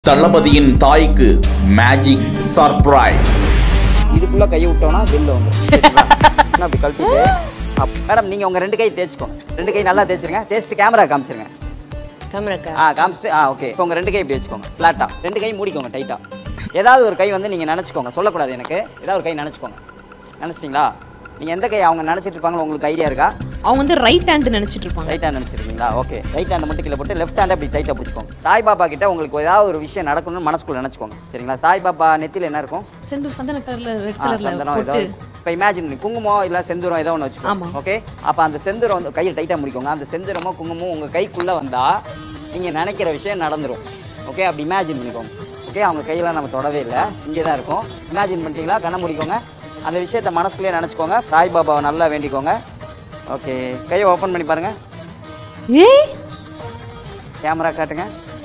தளபதியின் தாய்க்கு magic surprise இதுக்குள்ளே கையை விட்டோம்னா வெளில வந்துடும் சரிங்களா? அப்படி கழட்டிட்டு அப் மேடம் நீங்கள் உங்கள் ரெண்டு கை தேய்ச்சிக்கோங்க ரெண்டு கை நல்லா தேய்ச்சிருங்க தேய்ச்சிட்டு கேமரா காமிச்சிருங்க கேமராக்கா ஆ காமிச்சிட்டு ஆ ஓகே இப்போ உங்கள் ரெண்டு கை இப்படி வச்சுக்கோங்க ஃப்ளாட்டாக ரெண்டு கை மூடிக்கோங்க டைட்டாக ஏதாவது ஒரு கை வந்து நீங்கள் நினச்சிக்கோங்க சொல்லக்கூடாது எனக்கு ஏதாவது ஒரு கை நினச்சிக்கோங்க நினச்சிட்டிங்களா நீங்கள் எந்த கை அவங்க நினச்சிட்டு இருப்பாங்களோ உங்களுக்கு ஐடியா இருக்கா அவங்க வந்து ரைட் ஹேண்ட் நினைச்சிட்டு இருப்பாங்க ரைட் ஹேண்ட் நினச்சிருக்கீங்களா ஓகே ரைட் ஹேண்ட் மட்டும் கீழே போட்டு லெஃப்ட் ஹேண்ட் அப்படி டைட்டாக பிடிச்சிக்கோங்க சாய்பாபா கிட்ட உங்களுக்கு ஏதாவது ஒரு விஷயம் நடக்கணும்னு மனசுக்குள்ள நினச்சிக்கோங்க சரிங்களா சாய்பாபா நெத்தியில் என்ன இருக்கும் செந்தூர் சந்தன கலர்ல ரெட் ஆ, கலர்ல சந்தனம் ஏதோ போட்டு இப்போ இமேஜின் பண்ணி குங்குமம் இல்லை செந்தூரம் ஏதோ ஒன்று ஆமா. வச்சுக்கோங்க ஓகே அப்போ அந்த செந்தூரம் வந்து கையில் டைட்டாக முடிக்கோங்க அந்த செந்தூரமோ குங்குமம் உங்கள் கைக்குள்ளே வந்தால் நீங்கள் நினைக்கிற விஷயம் நடந்துரும் ஓகே அப்படி இமேஜின் பண்ணிக்கோங்க ஓகே அவங்க கையெல்லாம் நம்ம தொடவே இல்லை இங்கே தான் இருக்கும் இமேஜின் பண்ணிட்டீங்களா கண்ணை முடிக்கோங்க அந்த விஷயத்தை மனசுக்குள்ளேயே நினச்சிக்கோங்க சாய்பாபாவை நல்லா வேண்டிக்கோங்க ஓகே கையை ஓப்பன் பண்ணி பாருங்கள் ஏய் கேமரா காட்டுங்க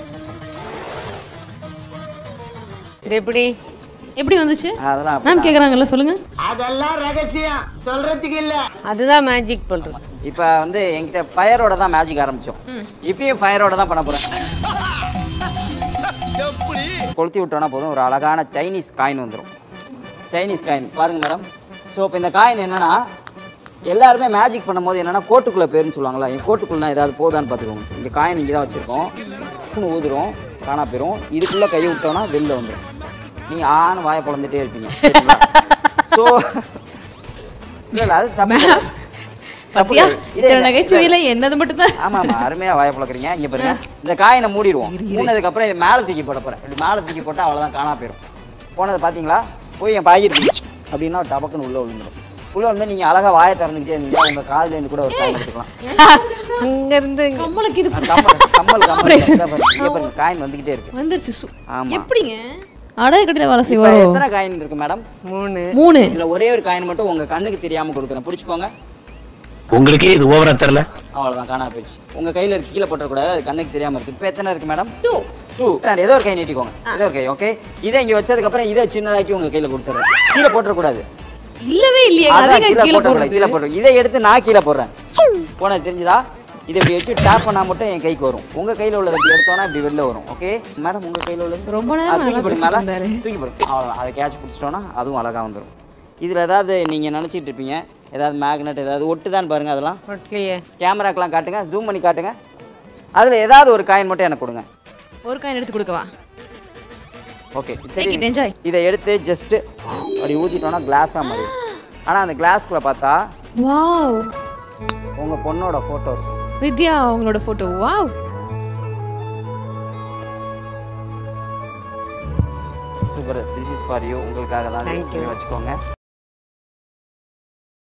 இது எப்படி எப்படி வந்துச்சு அதெல்லாம் மேம் கேக்குறாங்கல்ல சொல்லுங்க அதுதான் மேஜிக் பண்றது இப்போ வந்து என்கிட்ட ஃபயரோட தான் மேஜிக் ஆரம்பித்தோம் இப்பயும் ஃபயரோட தான் பண்ண போகிறேன் கொளுத்தி விட்டோன்னா போதும் ஒரு அழகான சைனீஸ் காயின் வந்துடும் சைனீஸ் காயின் பாருங்க மேடம் ஸோ இப்போ இந்த காயின் என்னன்னா எல்லாருமே மேஜிக் பண்ணும்போது என்னன்னா கோட்டுக்குள்ளே பேருன்னு சொல்லுவாங்களா என் கோட்டுக்குள்ளே ஏதாவது போதான்னு பார்த்துக்கோங்க இந்த காயின் இங்கே தான் வச்சுருக்கோம் டக்குன்னு ஊதுறோம் காணா போயிரும் இதுக்குள்ளே கையை விட்டோன்னா வெளில வந்துடும் நீங்கள் ஆண் வாயை பிளந்துட்டே இருப்பீங்க ஸோ இல்லை இல்லை அது தப்பு தப்பு பாத்தியா கிடையாது. இதே இத்தனை இல்லை. நகைச்சுவையில என்னது மட்டும் தான் ஆமா ஆமா அருமையா வாய பழக்கிறீங்க இங்க பாருங்க இந்த காயினை மூடிடுவோம் மூணதுக்கு அப்புறம் இது மேல தூக்கி போட போறேன் இப்படி மேல தூக்கி போட்டா அவ்வளவுதான் காணா போயிடும் போனது பாத்தீங்களா போய் என் பாக்கெட் அப்படின்னா டபக்குன்னு உள்ள விழுந்துடும் உள்ள வந்து நீங்க அழகா வாயை திறந்துக்கிட்டே இருந்தீங்க உங்க காதுல இருந்து கூட ஒரு காயின் எடுத்துக்கலாம் அங்க இருந்து இங்க. கம்மலுக்கு இது அந்த கம்மல் கம்மல் கம்மல் Operation. இங்க பாருங்க, இங்க பாருங்க காயின் வந்துகிட்டே இருக்கு வந்துருச்சு சு- ஆமா. எப்படிங்க அடைய கட்டில வேலை இப்ப செய்வாரோ எத்தனை காயின் இருக்கு மேடம் மூணு மூணு இதுல ஒரே ஒரு காயின் மட்டும் உங்க கண்ணுக்கு தெரியாம கொடுக்குறேன் பிடிச்சுக்கோங்க உங்களுக்கே இது ஓவரா தெரியல அவ்வளவுதான் காணா போயிடுச்சு உங்க கையில இருக்கு கீழே போட்டக்கூடாது அது கண்ணுக்கு தெரியாம இருக்கு இப்போ எத்தனை இருக்கு மேடம் டூ டூ ஏதோ ஒரு கை நீட்டிக்கோங்க ஏதோ ஒரு கை ஓகே இதை இங்க வச்சதுக்கு அப்புறம் இதை சின்னதாக்கி உங்க கையில கொடுத்துறேன் கீழே போட்டுறக்கூடாது இல்லவே இல்லையே அதான் அதுக்கு கீழே கீழே போட்டுறக்கூடாது போடுறது கீழே போட்டு இதை எடுத்து நான் கீழே போடுறேன் போனது தெரிஞ்சுதா இதை இப்படி வச்சு டேப் பண்ணா மட்டும் என் கைக்கு வரும் உங்க கையில உள்ளதை இப்படி எடுத்தோம்னா இப்படி வெளில வரும் ஓகே மேடம் உங்க கையில உள்ளது ரொம்ப ஆ, நேரம் தூக்கி நல்லா போடுங்க பேசிட்டு மேல இருந்தாரு. தூக்கி போடுங்க அவ்வளோதான் அதை கேட்ச் பிடிச்சிட்டோன்னா அதுவும் அழகா வந்துடும் இதுல ஏதாவது நீங்க நினைச்சிட்டு இருப்பீங்க ஏதாவது மேக்னெட் ஏதாவது ஒட்டுதான்னு பாருங்க அதெல்லாம் ஒட்டலையே கேமராக்கெலாம் காட்டுங்க ஜூம் பண்ணி காட்டுங்க அதில் ஏதாவது ஒரு காயின் மட்டும் எனக்கு கொடுங்க ஒரு காயின் எடுத்து கொடுக்கவா ஓகே Take it, enjoy. இதை எடுத்து ஜஸ்ட்டு அப்படி ஊற்றிட்டோன்னா கிளாஸாக மாறி ஆனால் அந்த கிளாஸ்குள்ளே பார்த்தா வாவ் உங்கள் பொண்ணோட ஃபோட்டோ இருக்கும் வித்யா அவங்களோட photo wow super this is for you உங்களுக்காக தான் Thank you. நீங்கள் வச்சுக்கோங்க